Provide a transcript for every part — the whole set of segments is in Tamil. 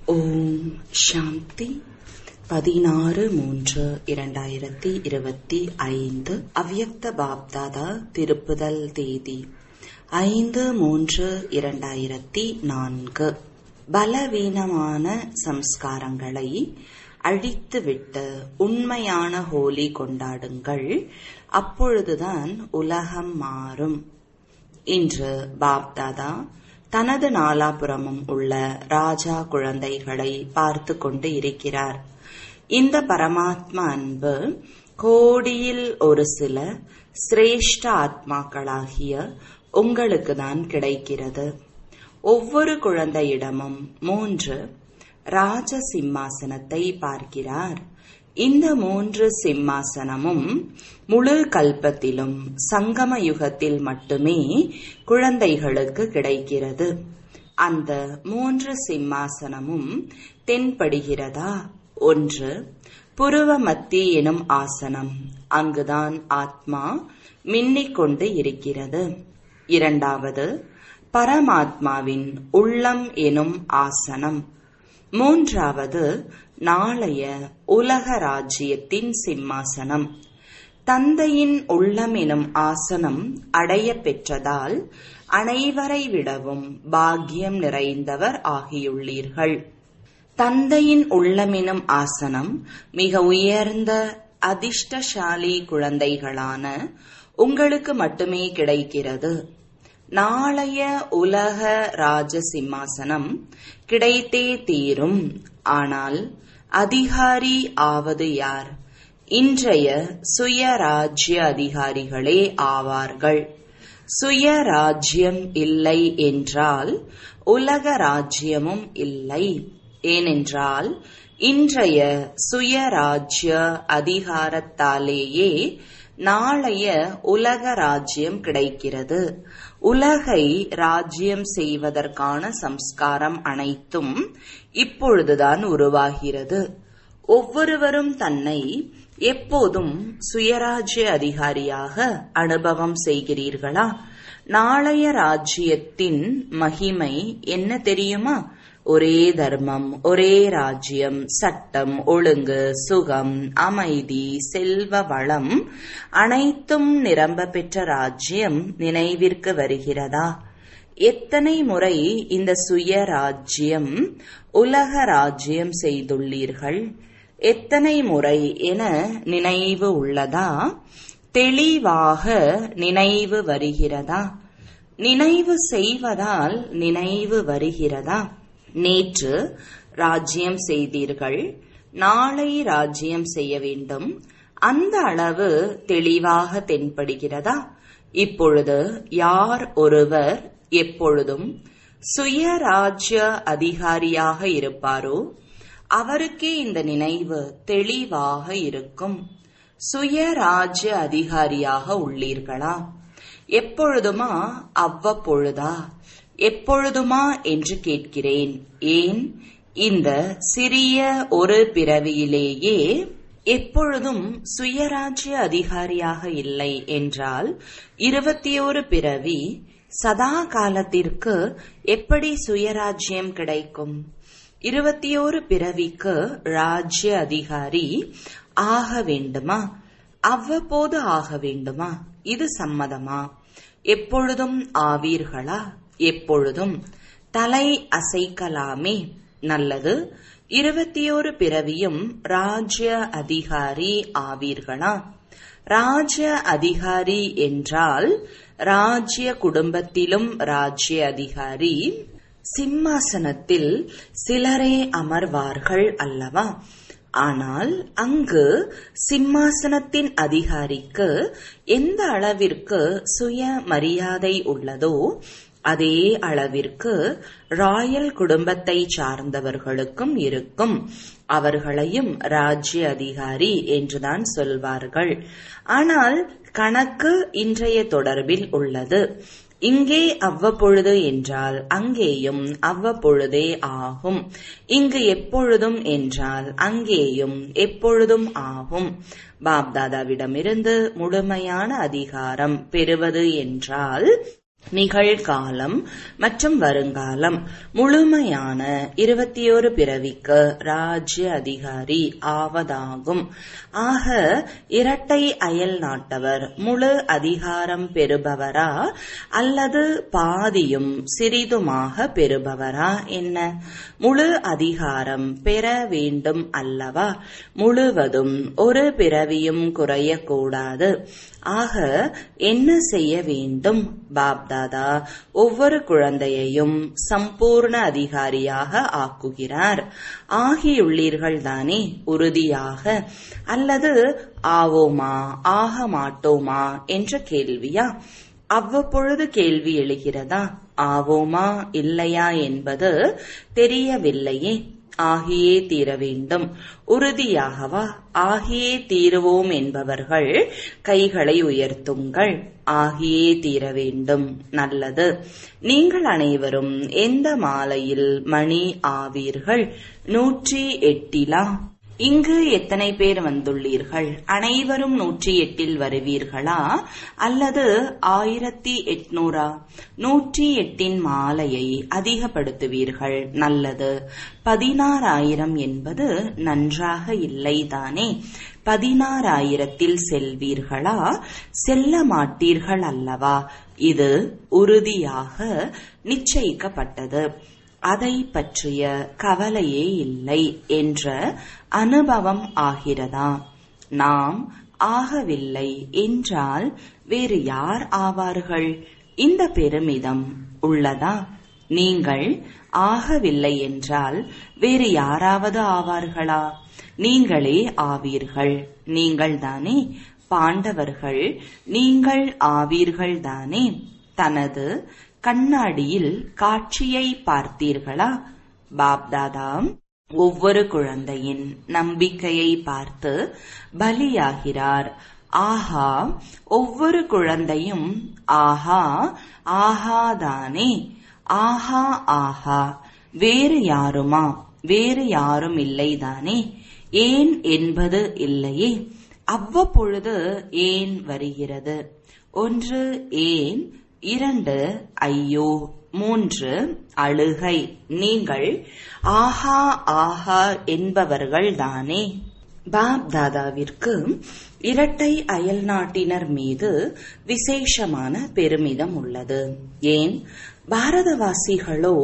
ஓம் சாந்தி பதினாறு மூன்று இரண்டாயிரத்தி இருபத்தி ஐந்து அவ்யக்த பாப்தாதா திருப்புதல் தேதி ஐந்து மூன்று இரண்டாயிரத்தி நான்கு பலவீனமான சம்ஸ்காரங்களை அழித்துவிட்டு உண்மையான ஹோலி கொண்டாடுங்கள் அப்பொழுதுதான் உலகம் மாறும் இன்று பாப்தாதா தனது நாலாபுறமும் உள்ள ராஜா குழந்தைகளை பார்த்து கொண்டு இருக்கிறார் இந்த பரமாத்மா அன்பு கோடியில் ஒரு சில சிரேஷ்ட ஆத்மாக்களாகிய உங்களுக்கு தான் கிடைக்கிறது ஒவ்வொரு குழந்தையிடமும் மூன்று ராஜ சிம்மாசனத்தை பார்க்கிறார் இந்த மூன்று சிம்மாசனமும் முழு கல்பத்திலும் சங்கம யுகத்தில் மட்டுமே குழந்தைகளுக்கு கிடைக்கிறது அந்த மூன்று சிம்மாசனமும் தென்படுகிறதா ஒன்று புருவ மத்தி எனும் ஆசனம் அங்குதான் ஆத்மா மின்னிக் கொண்டு இருக்கிறது இரண்டாவது பரமாத்மாவின் உள்ளம் எனும் ஆசனம் மூன்றாவது நாளைய உலக ராஜ்யத்தின் சிம்மாசனம் தந்தையின் உள்ளம் எனும் ஆசனம் அடைய பெற்றதால் அனைவரை விடவும் பாக்கியம் நிறைந்தவர் ஆகியுள்ளீர்கள் தந்தையின் உள்ளமெனும் ஆசனம் மிக உயர்ந்த அதிர்ஷ்டசாலி குழந்தைகளான உங்களுக்கு மட்டுமே கிடைக்கிறது நாளைய உலக ராஜ சிம்மாசனம் கிடைத்தே தீரும் ஆனால் அதிகாரி ஆவது யார் இன்றைய சுயராஜ்ய அதிகாரிகளே ஆவார்கள் சுயராஜ்யம் இல்லை என்றால் உலக ராஜ்யமும் இல்லை ஏனென்றால் இன்றைய சுயராஜ்ய அதிகாரத்தாலேயே நாளைய உலக ராஜ்யம் கிடைக்கிறது உலகை ராஜ்யம் செய்வதற்கான சம்ஸ்காரம் அனைத்தும் இப்பொழுதுதான் உருவாகிறது ஒவ்வொருவரும் தன்னை எப்போதும் சுயராஜ்ய அதிகாரியாக அனுபவம் செய்கிறீர்களா நாளைய ராஜ்யத்தின் மகிமை என்ன தெரியுமா ஒரே தர்மம் ஒரே ராஜ்யம் சட்டம் ஒழுங்கு சுகம் அமைதி செல்வ வளம் அனைத்தும் நிரம்ப பெற்ற ராஜ்யம் நினைவிற்கு வருகிறதா எத்தனை முறை இந்த சுய ராஜ்யம் உலக ராஜ்யம் செய்துள்ளீர்கள் எத்தனை முறை என நினைவு உள்ளதா தெளிவாக நினைவு வருகிறதா நினைவு செய்வதால் நினைவு வருகிறதா நேற்று ராஜ்யம் செய்தீர்கள் நாளை ராஜ்யம் செய்ய வேண்டும் அந்த அளவு தெளிவாக தென்படுகிறதா இப்பொழுது யார் ஒருவர் எப்பொழுதும் சுயராஜ்ய அதிகாரியாக இருப்பாரோ அவருக்கே இந்த நினைவு தெளிவாக இருக்கும் சுயராஜ்ய அதிகாரியாக உள்ளீர்களா எப்பொழுதுமா அவ்வப்பொழுதா எப்பொழுதுமா என்று கேட்கிறேன் ஏன் இந்த சிறிய ஒரு பிறவியிலேயே எப்பொழுதும் சுயராஜ்ய அதிகாரியாக இல்லை என்றால் இருபத்தி ஒரு பிறவி சதா காலத்திற்கு எப்படி சுயராஜ்யம் கிடைக்கும் இருபத்தி ஒரு பிறவிக்கு ராஜ்ய அதிகாரி ஆக வேண்டுமா அவ்வப்போது ஆக வேண்டுமா இது சம்மதமா எப்பொழுதும் ஆவீர்களா எப்பொழுதும் தலை அசைக்கலாமே நல்லது இருபத்தி ஒரு பிறவியும் ராஜ்ய அதிகாரி ஆவீர்களா ராஜ்ய அதிகாரி என்றால் ராஜ்ய குடும்பத்திலும் ராஜ்ய அதிகாரி சிம்மாசனத்தில் சிலரே அமர்வார்கள் அல்லவா ஆனால் அங்கு சிம்மாசனத்தின் அதிகாரிக்கு எந்த அளவிற்கு சுய மரியாதை உள்ளதோ அதே அளவிற்கு ராயல் குடும்பத்தை சார்ந்தவர்களுக்கும் இருக்கும் அவர்களையும் ராஜ்ய அதிகாரி என்றுதான் சொல்வார்கள் ஆனால் கணக்கு இன்றைய தொடர்பில் உள்ளது இங்கே அவ்வப்பொழுது என்றால் அங்கேயும் அவ்வப்பொழுதே ஆகும் இங்கு எப்பொழுதும் என்றால் அங்கேயும் எப்பொழுதும் ஆகும் பாப்தாதாவிடமிருந்து முழுமையான அதிகாரம் பெறுவது என்றால் நிகழ்காலம் மற்றும் வருங்காலம் முழுமையான இருபத்தியோரு பிறவிக்கு ராஜ்ய அதிகாரி ஆவதாகும் ஆக இரட்டை அயல் நாட்டவர் முழு அதிகாரம் பெறுபவரா அல்லது பாதியும் சிறிதுமாக பெறுபவரா என்ன முழு அதிகாரம் பெற வேண்டும் அல்லவா முழுவதும் ஒரு பிறவியும் குறையக்கூடாது ஆக என்ன செய்ய வேண்டும் பாப்தாதா ஒவ்வொரு குழந்தையையும் சம்பூர்ண அதிகாரியாக ஆக்குகிறார் ஆகியுள்ளீர்கள் தானே உறுதியாக அல்லது ஆவோமா ஆக மாட்டோமா என்ற கேள்வியா அவ்வப்பொழுது கேள்வி எழுகிறதா ஆவோமா இல்லையா என்பது தெரியவில்லையே ஆகியே தீர வேண்டும் உறுதியாகவா ஆகியே தீருவோம் என்பவர்கள் கைகளை உயர்த்துங்கள் ஆகியே தீர வேண்டும் நல்லது நீங்கள் அனைவரும் எந்த மாலையில் மணி ஆவீர்கள் நூற்றி எட்டிலா இங்கு எத்தனை பேர் வந்துள்ளீர்கள் அனைவரும் நூற்றி எட்டில் வருவீர்களா அல்லது ஆயிரத்தி எட்நூறா நூற்றி எட்டின் மாலையை அதிகப்படுத்துவீர்கள் நல்லது பதினாறாயிரம் என்பது நன்றாக இல்லைதானே பதினாறாயிரத்தில் செல்வீர்களா செல்ல மாட்டீர்கள் அல்லவா இது உறுதியாக நிச்சயிக்கப்பட்டது அதை பற்றிய கவலையே இல்லை என்ற அனுபவம் ஆகிறதா நாம் ஆகவில்லை என்றால் வேறு யார் ஆவார்கள் இந்த பெருமிதம் உள்ளதா நீங்கள் ஆகவில்லை என்றால் வேறு யாராவது ஆவார்களா நீங்களே ஆவீர்கள் நீங்கள் தானே பாண்டவர்கள் நீங்கள் ஆவீர்கள் தானே தனது கண்ணாடியில் காட்சியை பார்த்தீர்களா பாப்தாதா ஒவ்வொரு குழந்தையின் நம்பிக்கையை பார்த்து பலியாகிறார் ஆஹா ஒவ்வொரு குழந்தையும் ஆஹா ஆஹாதானே ஆஹா ஆஹா வேறு யாருமா வேறு யாரும் இல்லைதானே ஏன் என்பது இல்லையே அவ்வப்பொழுது ஏன் வருகிறது ஒன்று ஏன் இரண்டு ஐயோ மூன்று அழுகை நீங்கள் ஆஹா ஆஹா என்பவர்கள் தானே பாப் தாதாவிற்கு இரட்டை அயல் நாட்டினர் மீது விசேஷமான பெருமிதம் உள்ளது ஏன் பாரதவாசிகளோ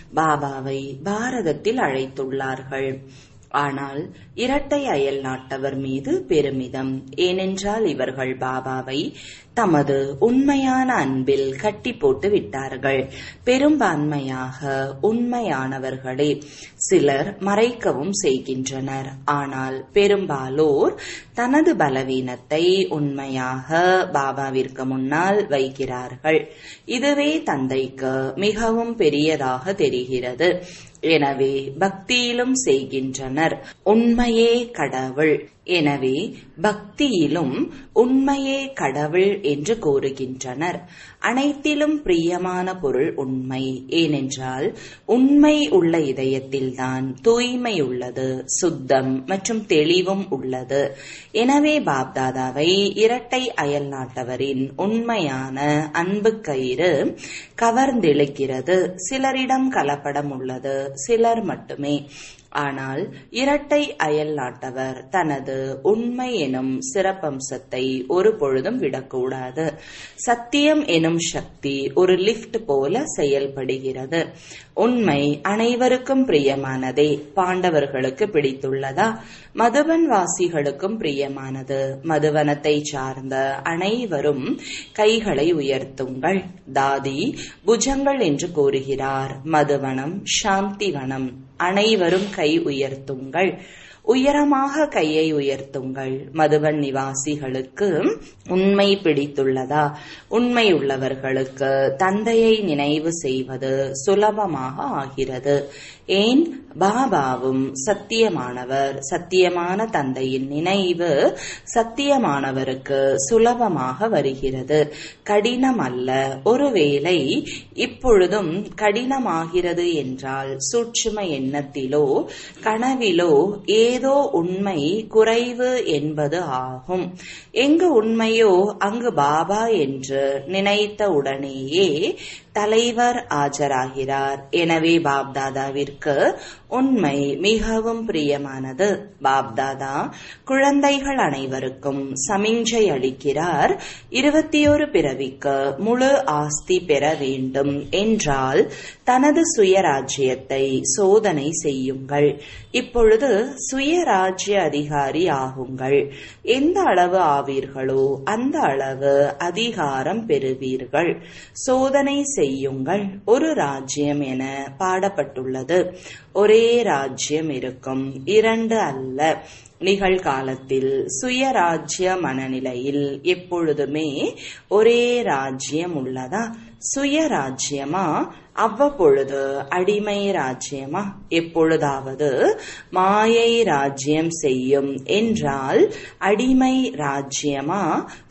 பாபாவை பாரதத்தில் அழைத்துள்ளார்கள் ஆனால் இரட்டை அயல் நாட்டவர் மீது பெருமிதம் ஏனென்றால் இவர்கள் பாபாவை தமது உண்மையான அன்பில் கட்டி போட்டு விட்டார்கள் பெரும்பான்மையாக உண்மையானவர்களே சிலர் மறைக்கவும் செய்கின்றனர் ஆனால் பெரும்பாலோர் தனது பலவீனத்தை உண்மையாக பாபாவிற்கு முன்னால் வைக்கிறார்கள் இதுவே தந்தைக்கு மிகவும் பெரியதாக தெரிகிறது எனவே பக்தியிலும் செய்கின்றனர் உண்மையே கடவுள் எனவே பக்தியிலும் உண்மையே கடவுள் என்று கூறுகின்றனர் அனைத்திலும் பிரியமான பொருள் உண்மை ஏனென்றால் உண்மை உள்ள இதயத்தில்தான் தூய்மை உள்ளது சுத்தம் மற்றும் தெளிவும் உள்ளது எனவே பாப்தாதாவை இரட்டை அயல் நாட்டவரின் உண்மையான அன்பு கயிறு கவர்ந்திழுக்கிறது சிலரிடம் கலப்படம் உள்ளது சிலர் மட்டுமே ஆனால் இரட்டை அயல் நாட்டவர் தனது உண்மை எனும் சிறப்பம்சத்தை ஒரு பொழுதும் விடக்கூடாது சத்தியம் எனும் சக்தி ஒரு லிப்ட் போல செயல்படுகிறது உண்மை அனைவருக்கும் பிரியமானதே பாண்டவர்களுக்கு பிடித்துள்ளதா மதுவன் வாசிகளுக்கும் பிரியமானது மதுவனத்தை சார்ந்த அனைவரும் கைகளை உயர்த்துங்கள் தாதி புஜங்கள் என்று கூறுகிறார் மதுவனம் சாந்திவனம் அனைவரும் கை உயர்த்துங்கள் உயரமாக கையை உயர்த்துங்கள் மதுவன் நிவாசிகளுக்கு உண்மை பிடித்துள்ளதா உண்மை உள்ளவர்களுக்கு தந்தையை நினைவு செய்வது சுலபமாக ஆகிறது ஏன் பாபாவும் சத்தியமானவர் சத்தியமான தந்தையின் நினைவு சத்தியமானவருக்கு சுலபமாக வருகிறது கடினம் அல்ல ஒருவேளை இப்பொழுதும் கடினமாகிறது என்றால் சூட்சும எண்ணத்திலோ கனவிலோ ஏதோ உண்மை குறைவு என்பது ஆகும் எங்கு உண்மையோ அங்கு பாபா என்று நினைத்த உடனேயே தலைவர் ஆஜராகிறார் எனவே பாப்தாதாவிற்கு உண்மை மிகவும் பிரியமானது பாப்தாதா குழந்தைகள் அனைவருக்கும் சமிஞ்சை அளிக்கிறார் இருபத்தி ஒரு பிறவிக்கு முழு ஆஸ்தி பெற வேண்டும் என்றால் தனது சுயராஜ்யத்தை சோதனை செய்யுங்கள் இப்பொழுது சுயராஜ்ய அதிகாரி ஆகுங்கள் எந்த அளவு ஆவீர்களோ அந்த அளவு அதிகாரம் பெறுவீர்கள் சோதனை செய்யுங்கள் ஒரு ராஜ்யம் என பாடப்பட்டுள்ளது ஒரே ராஜ்யம் இருக்கும் இரண்டு அல்ல நிகழ்காலத்தில் சுயராஜ்ய மனநிலையில் எப்பொழுதுமே ஒரே ராஜ்யம் உள்ளதா சுயராஜ்யமா அவ்வப்பொழுது அடிமை ராஜ்யமா எப்பொழுதாவது மாயை ராஜ்யம் செய்யும் என்றால் அடிமை ராஜ்யமா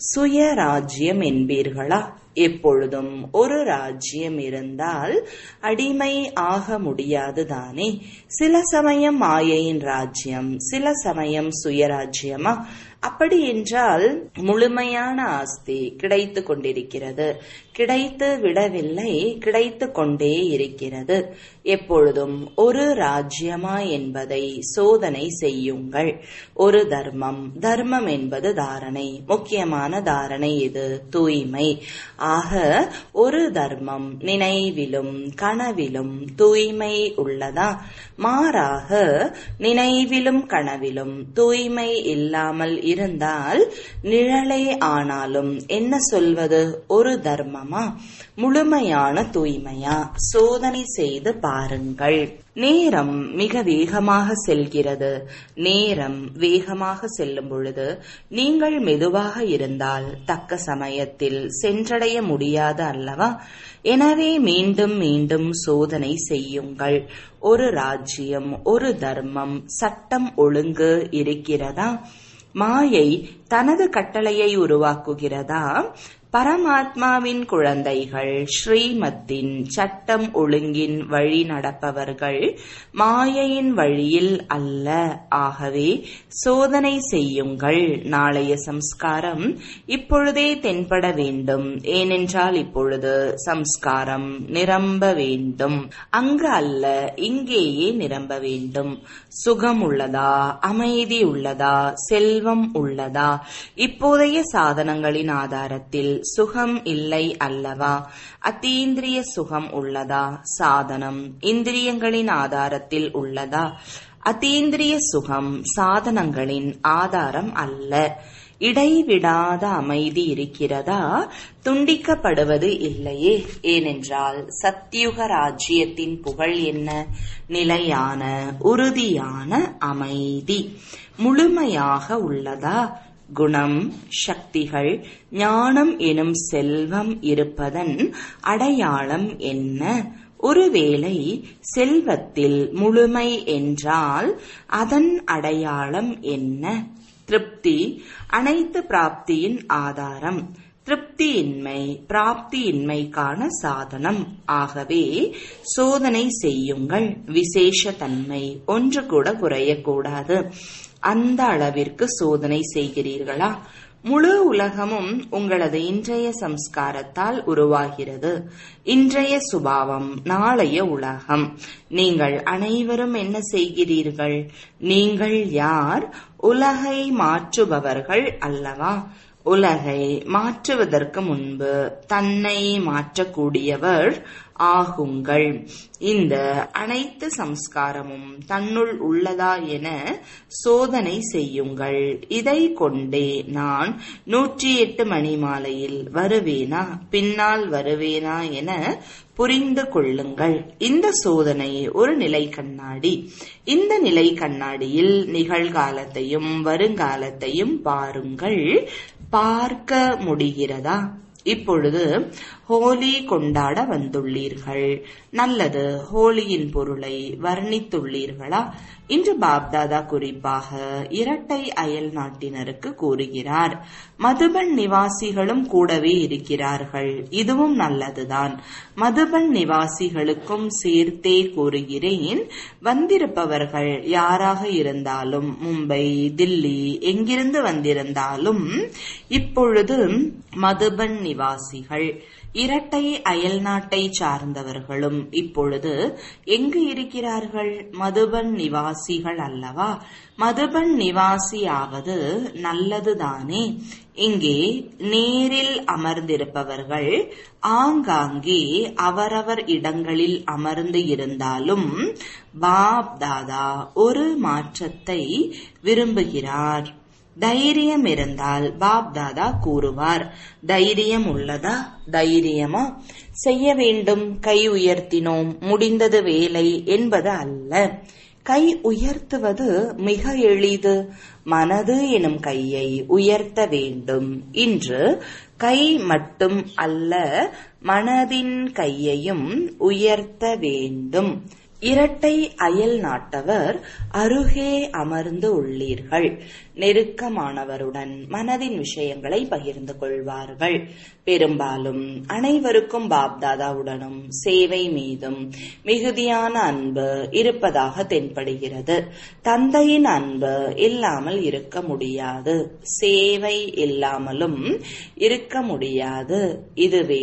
சுயராஜ்யம் என்பீர்களா எப்பொழுதும் ஒரு ராஜ்யம் இருந்தால் அடிமை ஆக முடியாது தானே சில சமயம் மாயையின் ராஜ்யம் சில சமயம் சுயராஜ்யமா அப்படி என்றால் முழுமையான ஆஸ்தி கிடைத்து கொண்டிருக்கிறது கிடைத்து விடவில்லை கிடைத்து கொண்டே இருக்கிறது எப்பொழுதும் ஒரு ராஜ்யமா என்பதை சோதனை செய்யுங்கள் ஒரு தர்மம் தர்மம் என்பது தாரணை முக்கியமான தாரணை இது தூய்மை ஆக ஒரு தர்மம் நினைவிலும் கனவிலும் தூய்மை உள்ளதா மாறாக நினைவிலும் கனவிலும் தூய்மை இல்லாமல் இருந்தால் நிழலே ஆனாலும் என்ன சொல்வது ஒரு தர்மமா முழுமையான தூய்மையா சோதனை செய்து பாருங்கள் நேரம் மிக வேகமாக செல்கிறது நேரம் வேகமாக செல்லும் பொழுது நீங்கள் மெதுவாக இருந்தால் தக்க சமயத்தில் சென்றடைய முடியாது அல்லவா எனவே மீண்டும் மீண்டும் சோதனை செய்யுங்கள் ஒரு ராஜ்யம் ஒரு தர்மம் சட்டம் ஒழுங்கு இருக்கிறதா மாயை தனது கட்டளையை உருவாக்குகிறதா பரமாத்மாவின் குழந்தைகள் ஸ்ரீமத்தின் சட்டம் ஒழுங்கின் வழி நடப்பவர்கள் மாயையின் வழியில் அல்ல ஆகவே சோதனை செய்யுங்கள் நாளைய சம்ஸ்காரம் இப்பொழுதே தென்பட வேண்டும் ஏனென்றால் இப்பொழுது சம்ஸ்காரம் நிரம்ப வேண்டும் அங்கு அல்ல இங்கேயே நிரம்ப வேண்டும் சுகம் உள்ளதா அமைதி உள்ளதா செல்வம் உள்ளதா இப்போதைய சாதனங்களின் ஆதாரத்தில் சுகம் இல்லை அல்லவா அத்தீந்திரிய சுகம் உள்ளதா சாதனம் இந்திரியங்களின் ஆதாரத்தில் உள்ளதா அத்தீந்திரிய சுகம் சாதனங்களின் ஆதாரம் அல்ல இடைவிடாத அமைதி இருக்கிறதா துண்டிக்கப்படுவது இல்லையே ஏனென்றால் சத்தியுக ராஜ்யத்தின் புகழ் என்ன நிலையான உறுதியான அமைதி முழுமையாக உள்ளதா குணம் சக்திகள் ஞானம் எனும் செல்வம் இருப்பதன் அடையாளம் என்ன ஒருவேளை செல்வத்தில் முழுமை என்றால் அதன் அடையாளம் என்ன திருப்தி அனைத்து பிராப்தியின் ஆதாரம் திருப்தியின்மை பிராப்தியின்மைக்கான சாதனம் ஆகவே சோதனை செய்யுங்கள் விசேஷ தன்மை ஒன்று கூட குறையக்கூடாது அந்த அளவிற்கு சோதனை செய்கிறீர்களா முழு உலகமும் உங்களது இன்றைய சம்ஸ்காரத்தால் உருவாகிறது இன்றைய சுபாவம் நாளைய உலகம் நீங்கள் அனைவரும் என்ன செய்கிறீர்கள் நீங்கள் யார் உலகை மாற்றுபவர்கள் அல்லவா உலகை மாற்றுவதற்கு முன்பு தன்னை மாற்றக்கூடியவர் ஆகுங்கள் இந்த அனைத்து சம்ஸ்காரமும் தன்னுள் உள்ளதா என சோதனை செய்யுங்கள் இதை கொண்டே நான் நூற்றி எட்டு மணி மாலையில் வருவேனா பின்னால் வருவேனா என புரிந்து கொள்ளுங்கள் இந்த சோதனை ஒரு நிலை கண்ணாடி இந்த நிலை கண்ணாடியில் நிகழ்காலத்தையும் வருங்காலத்தையும் பாருங்கள் பார்க்க முடிகிறதா இப்பொழுது ஹோலி கொண்டாட வந்துள்ளீர்கள் நல்லது ஹோலியின் பொருளை வர்ணித்துள்ளீர்களா இன்று பாப்தாதா குறிப்பாக இரட்டை அயல் நாட்டினருக்கு கூறுகிறார் மதுபன் நிவாசிகளும் கூடவே இருக்கிறார்கள் இதுவும் நல்லதுதான் மதுபன் நிவாசிகளுக்கும் சேர்த்தே கூறுகிறேன் வந்திருப்பவர்கள் யாராக இருந்தாலும் மும்பை தில்லி எங்கிருந்து வந்திருந்தாலும் இப்பொழுது மதுபன் நிவாசிகள் இரட்டை அயல் நாட்டை சார்ந்தவர்களும் இப்பொழுது எங்கு இருக்கிறார்கள் மதுபன் நிவாசிகள் அல்லவா மதுபன் நிவாசியாவது நல்லதுதானே இங்கே நேரில் அமர்ந்திருப்பவர்கள் ஆங்காங்கே அவரவர் இடங்களில் அமர்ந்து இருந்தாலும் பாப் தாதா ஒரு மாற்றத்தை விரும்புகிறார் தைரியம் இருந்தால் பாப் தாதா கூறுவார் தைரியம் உள்ளதா தைரியமா செய்ய வேண்டும் கை உயர்த்தினோம் முடிந்தது வேலை என்பது அல்ல கை உயர்த்துவது மிக எளிது மனது எனும் கையை உயர்த்த வேண்டும் இன்று கை மட்டும் அல்ல மனதின் கையையும் உயர்த்த வேண்டும் இரட்டை அயல் நாட்டவர் அருகே அமர்ந்து உள்ளீர்கள் நெருக்கமானவருடன் மனதின் விஷயங்களை பகிர்ந்து கொள்வார்கள் பெரும்பாலும் அனைவருக்கும் பாப்தாதாவுடனும் சேவை மீதும் மிகுதியான அன்பு இருப்பதாக தென்படுகிறது தந்தையின் அன்பு இல்லாமல் இருக்க முடியாது சேவை இல்லாமலும் இருக்க முடியாது இதுவே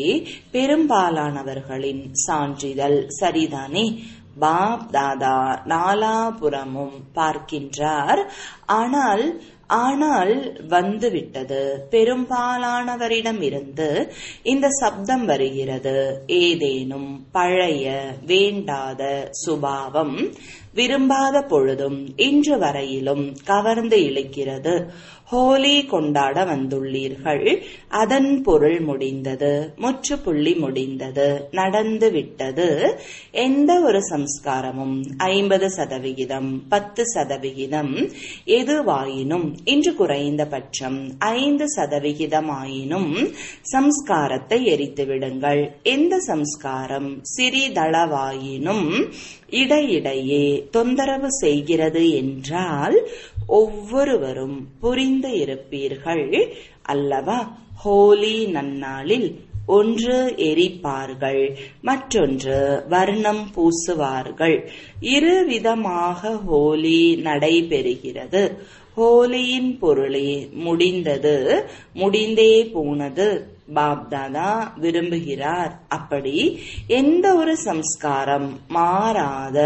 பெரும்பாலானவர்களின் சான்றிதழ் சரிதானே பாப் தாதா நாலாபுறமும் பார்க்கின்றார் ஆனால் ஆனால் வந்துவிட்டது பெரும்பாலானவரிடம் இருந்து இந்த சப்தம் வருகிறது ஏதேனும் பழைய வேண்டாத சுபாவம் விரும்பாத பொழுதும் இன்று வரையிலும் கவர்ந்து இழுக்கிறது ஹோலி கொண்டாட வந்துள்ளீர்கள் அதன் பொருள் முடிந்தது முற்றுப்புள்ளி முடிந்தது நடந்து விட்டது எந்த ஒரு சம்ஸ்காரமும் ஐம்பது சதவிகிதம் பத்து சதவிகிதம் எதுவாயினும் இன்று குறைந்தபட்சம் ஐந்து சதவிகிதம் ஆயினும் சம்ஸ்காரத்தை எரித்து விடுங்கள் எந்த சம்ஸ்காரம் சிறிதளவாயினும் இடையிடையே தொந்தரவு செய்கிறது என்றால் ஒவ்வொருவரும் புரிந்து இருப்பீர்கள் அல்லவா ஹோலி நன்னாளில் ஒன்று எரிப்பார்கள் மற்றொன்று வர்ணம் பூசுவார்கள் இரு விதமாக ஹோலி நடைபெறுகிறது ஹோலியின் பொருளே முடிந்தது முடிந்தே போனது பாப்தாதா விரும்புகிறார் அப்படி எந்த ஒரு சம்ஸ்காரம் மாறாத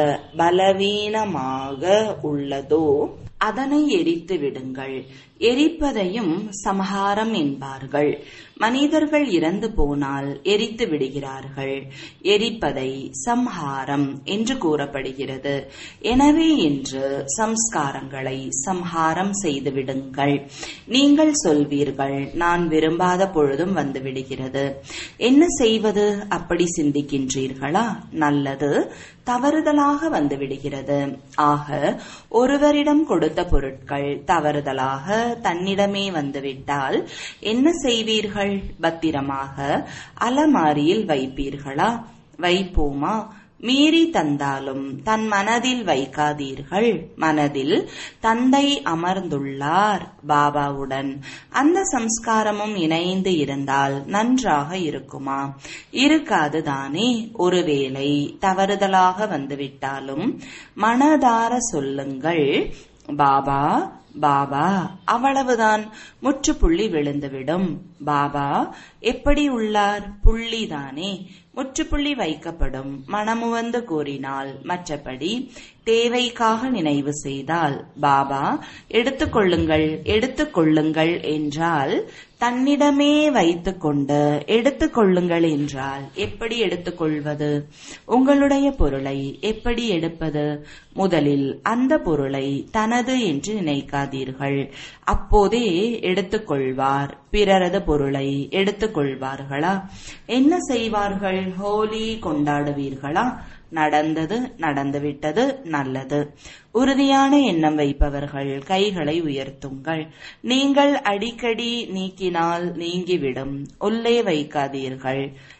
பலவீனமாக உள்ளதோ அதனை எரித்து விடுங்கள் எரிப்பதையும் சமஹாரம் என்பார்கள் மனிதர்கள் இறந்து போனால் எரித்து விடுகிறார்கள் எரிப்பதை சம்ஹாரம் என்று கூறப்படுகிறது எனவே இன்று சம்ஸ்காரங்களை சம்ஹாரம் செய்து விடுங்கள் நீங்கள் சொல்வீர்கள் நான் விரும்பாத பொழுதும் வந்து விடுகிறது என்ன செய்வது அப்படி சிந்திக்கின்றீர்களா நல்லது தவறுதலாக வந்து விடுகிறது ஆக ஒருவரிடம் கொடுத்த பொருட்கள் தவறுதலாக தன்னிடமே வந்துவிட்டால் என்ன செய்வீர்கள் பத்திரமாக அலமாரியில் வைப்பீர்களா வைப்போமா மீறி தந்தாலும் தன் மனதில் வைக்காதீர்கள் மனதில் தந்தை அமர்ந்துள்ளார் பாபாவுடன் அந்த சம்ஸ்காரமும் இணைந்து இருந்தால் நன்றாக இருக்குமா இருக்காது தானே ஒருவேளை தவறுதலாக வந்துவிட்டாலும் மனதார சொல்லுங்கள் பாபா பாபா அவ்வளவுதான் முற்றுப்புள்ளி விழுந்துவிடும் பாபா எப்படி உள்ளார் புள்ளிதானே முற்றுப்புள்ளி வைக்கப்படும் மனமுவந்து கூறினால் மற்றபடி தேவைக்காக நினைவு செய்தால் பாபா எடுத்துக்கொள்ளுங்கள் எடுத்துக்கொள்ளுங்கள் என்றால் தன்னிடமே வைத்துக்கொண்டு எடுத்துக்கொள்ளுங்கள் என்றால் எப்படி எடுத்துக்கொள்வது உங்களுடைய பொருளை எப்படி எடுப்பது முதலில் அந்த பொருளை தனது என்று நினைக்காதீர்கள் அப்போதே எடுத்துக்கொள்வார் பிறரது பொருளை எடுத்துக்கொள்வார்களா என்ன செய்வார்கள் ஹோலி கொண்டாடுவீர்களா நடந்தது நடந்துவிட்டது நல்லது உறுதியான எண்ணம் வைப்பவர்கள் கைகளை உயர்த்துங்கள் நீங்கள் அடிக்கடி நீக்கினால் நீங்கிவிடும் உள்ளே வைக்காதீர்கள்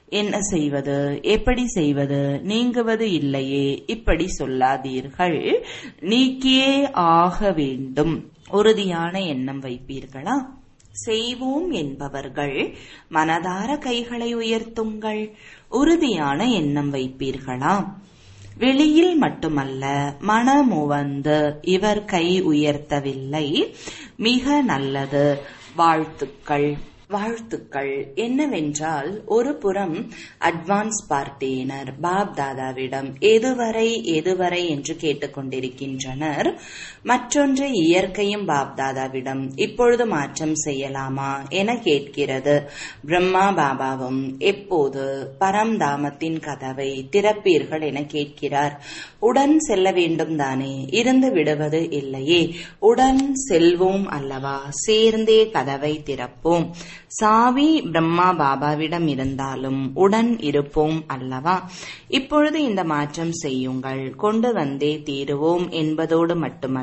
என்ன செய்வது எப்படி செய்வது நீங்குவது இல்லையே இப்படி சொல்லாதீர்கள் நீக்கியே ஆக வேண்டும் உறுதியான எண்ணம் வைப்பீர்களா செய்வோம் என்பவர்கள் மனதார கைகளை உயர்த்துங்கள் உறுதியான எண்ணம் வைப்பீர்களா வெளியில் மட்டுமல்ல மனமுவந்து இவர் கை உயர்த்தவில்லை மிக நல்லது வாழ்த்துக்கள் வாழ்த்துக்கள் என்னவென்றால் ஒரு புறம் அட்வான்ஸ் பார்ட்டியினர் பாப் தாதாவிடம் எதுவரை எதுவரை என்று கேட்டுக்கொண்டிருக்கின்றனர் மற்றொன்று இயற்கையும் பாப் தாதாவிடம் இப்பொழுது மாற்றம் செய்யலாமா என கேட்கிறது பிரம்மா பாபாவும் எப்போது பரம்தாமத்தின் கதவை திறப்பீர்கள் என கேட்கிறார் உடன் செல்ல வேண்டும் தானே இருந்து விடுவது இல்லையே உடன் செல்வோம் அல்லவா சேர்ந்தே கதவை திறப்போம் சாவி பிரம்மா பாபாவிடம் இருந்தாலும் உடன் இருப்போம் அல்லவா இப்பொழுது இந்த மாற்றம் செய்யுங்கள் கொண்டு வந்தே தீருவோம் என்பதோடு மட்டுமல்ல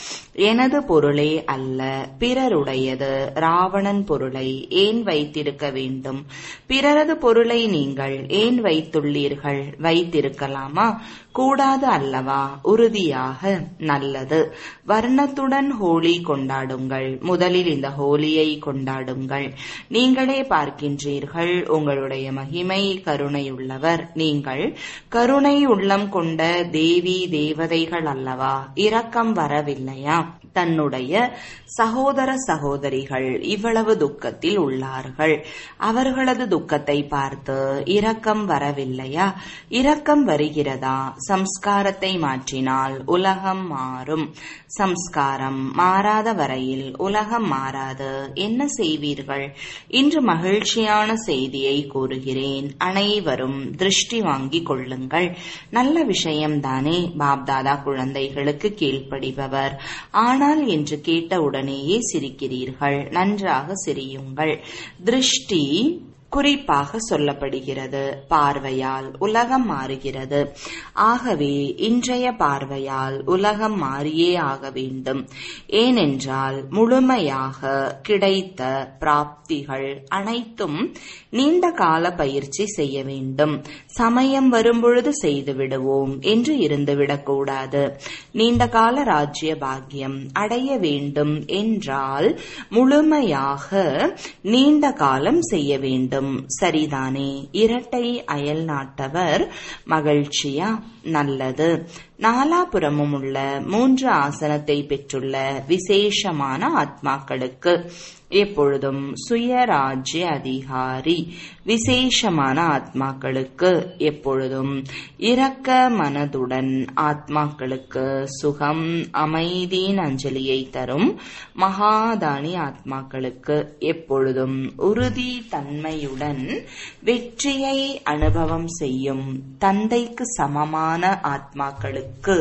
எனது பொருளே அல்ல பிறருடையது ராவணன் பொருளை ஏன் வைத்திருக்க வேண்டும் பிறரது பொருளை நீங்கள் ஏன் வைத்துள்ளீர்கள் வைத்திருக்கலாமா கூடாது அல்லவா உறுதியாக நல்லது வர்ணத்துடன் ஹோலி கொண்டாடுங்கள் முதலில் இந்த ஹோலியை கொண்டாடுங்கள் நீங்களே பார்க்கின்றீர்கள் உங்களுடைய மகிமை கருணையுள்ளவர் நீங்கள் கருணை உள்ளம் கொண்ட தேவி தேவதைகள் அல்லவா இரக்கம் வரவில்லையா தன்னுடைய சகோதர சகோதரிகள் இவ்வளவு துக்கத்தில் உள்ளார்கள் அவர்களது துக்கத்தை பார்த்து இரக்கம் வரவில்லையா இரக்கம் வருகிறதா சம்ஸ்காரத்தை மாற்றினால் உலகம் மாறும் சம்ஸ்காரம் மாறாத வரையில் உலகம் மாறாது என்ன செய்வீர்கள் இன்று மகிழ்ச்சியான செய்தியை கூறுகிறேன் அனைவரும் திருஷ்டி வாங்கிக் கொள்ளுங்கள் நல்ல விஷயம்தானே பாப்தாதா குழந்தைகளுக்கு கீழ்ப்படிபவர் ஆனால் என்று கேட்டவுடனேயே சிரிக்கிறீர்கள் நன்றாக சிரியுங்கள் திருஷ்டி குறிப்பாக சொல்லப்படுகிறது பார்வையால் உலகம் மாறுகிறது ஆகவே இன்றைய பார்வையால் உலகம் மாறியே ஆக வேண்டும் ஏனென்றால் முழுமையாக கிடைத்த பிராப்திகள் அனைத்தும் நீண்ட கால பயிற்சி செய்ய வேண்டும் சமயம் வரும்பொழுது செய்து விடுவோம் என்று இருந்துவிடக்கூடாது நீண்ட கால ராஜ்ய பாக்கியம் அடைய வேண்டும் என்றால் முழுமையாக நீண்ட காலம் செய்ய வேண்டும் சரிதானே இரட்டை அயல் நாட்டவர் மகிழ்ச்சியா நல்லது நாலாபுறமும் உள்ள மூன்று ஆசனத்தை பெற்றுள்ள விசேஷமான ஆத்மாக்களுக்கு எப்பொழுதும் சுயராஜ்ய அதிகாரி விசேஷமான ஆத்மாக்களுக்கு எப்பொழுதும் இரக்க மனதுடன் ஆத்மாக்களுக்கு சுகம் அமைதியின் அஞ்சலியை தரும் மகாதானி ஆத்மாக்களுக்கு எப்பொழுதும் உறுதி தன்மையுடன் வெற்றியை அனுபவம் செய்யும் தந்தைக்கு சமமான ஆத்மாக்களுக்கு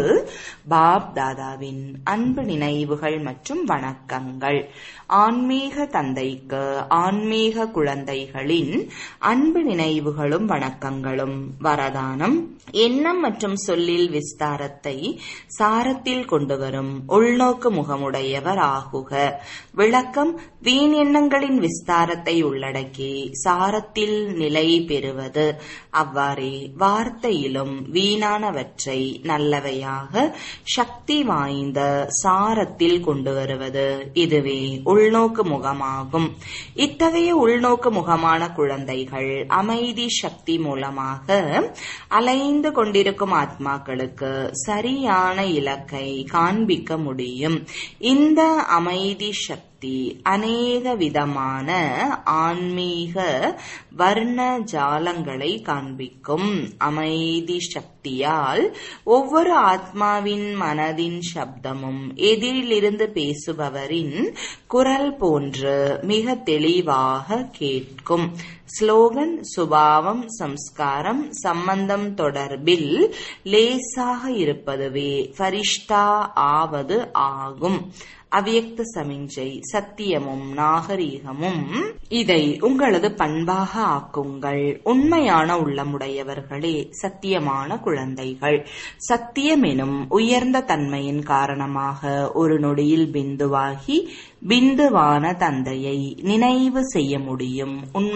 பாப் தாதாவின் அன்பு நினைவுகள் மற்றும் வணக்கங்கள் ஆன்மீக தந்தைக்கு ஆன்மீக குழந்தைகளின் அன்பு நினைவுகளும் வணக்கங்களும் வரதானம் எண்ணம் மற்றும் சொல்லில் விஸ்தாரத்தை சாரத்தில் கொண்டு வரும் உள்நோக்கு முகமுடையவர் ஆகுக விளக்கம் வீண் எண்ணங்களின் விஸ்தாரத்தை உள்ளடக்கி சாரத்தில் நிலை பெறுவது அவ்வாறே வார்த்தையிலும் வீணானவற்றை நல்லவையாக சக்தி வாய்ந்த சாரத்தில் கொண்டு வருவது இதுவே உள்நோக்கு முகமாகும் இத்தகைய உள்நோக்கு முகமான குழந்தைகள் அமைதி சக்தி மூலமாக அலைந்து கொண்டிருக்கும் ஆத்மாக்களுக்கு சரியான இலக்கை காண்பிக்க முடியும் இந்த அமைதி சக்தி அநேக விதமான ஆன்மீக வர்ண ஜாலங்களை காண்பிக்கும் அமைதி சக்தியால் ஒவ்வொரு ஆத்மாவின் மனதின் சப்தமும் எதிரிலிருந்து பேசுபவரின் குரல் போன்று மிக தெளிவாக கேட்கும் ஸ்லோகன் சுபாவம் சம்ஸ்காரம் சம்பந்தம் தொடர்பில் லேசாக இருப்பதுவே ஃபரிஷ்டா ஆவது ஆகும் அவ்யக்த சமிஞ்சை சத்தியமும் நாகரீகமும் இதை உங்களது பண்பாக ஆக்குங்கள் உண்மையான உள்ளமுடையவர்களே சத்தியமான குழந்தைகள் சத்தியம் எனும் உயர்ந்த தன்மையின் காரணமாக ஒரு நொடியில் பிந்துவாகி பிந்துவான தந்தையை நினைவு செய்ய முடியும் உண்மையான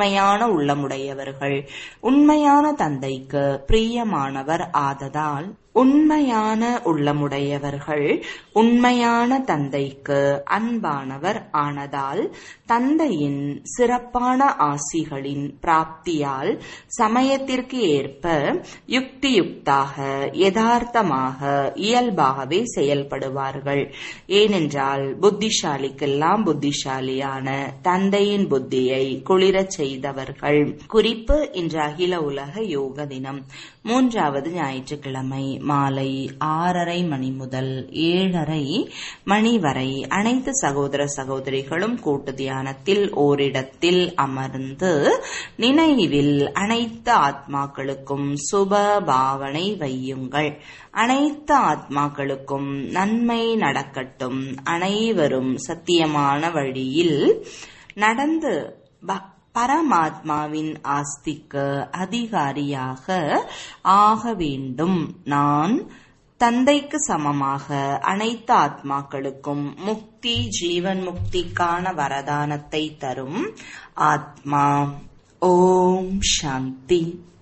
உள்ளமுடையவர்கள் உண்மையான தந்தைக்கு பிரியமானவர் ஆததால் உண்மையான உள்ளமுடையவர்கள் உண்மையான தந்தைக்கு அன்பானவர் ஆனதால் தந்தையின் சிறப்பான ஆசிகளின் பிராப்தியால் சமயத்திற்கு ஏற்ப யுக்தியுக்தாக யதார்த்தமாக இயல்பாகவே செயல்படுவார்கள் ஏனென்றால் புத்திசாலிக்கெல்லாம் புத்திசாலியான தந்தையின் புத்தியை குளிரச் செய்தவர்கள் குறிப்பு இன்று அகில உலக யோக தினம் மூன்றாவது ஞாயிற்றுக்கிழமை மாலை ஆறரை மணி முதல் ஏழரை மணி வரை அனைத்து சகோதர சகோதரிகளும் கூட்டு தியானத்தில் ஓரிடத்தில் அமர்ந்து நினைவில் அனைத்து ஆத்மாக்களுக்கும் சுப பாவனை வையுங்கள் அனைத்து ஆத்மாக்களுக்கும் நன்மை நடக்கட்டும் அனைவரும் சத்தியமான வழியில் நடந்து பரமாத்மாவின் ஆஸ்திக்கு அதிகாரியாக ஆக வேண்டும் நான் தந்தைக்கு சமமாக அனைத்து ஆத்மாக்களுக்கும் முக்தி ஜீவன் முக்திக்கான வரதானத்தை தரும் ஆத்மா ஓம் சாந்தி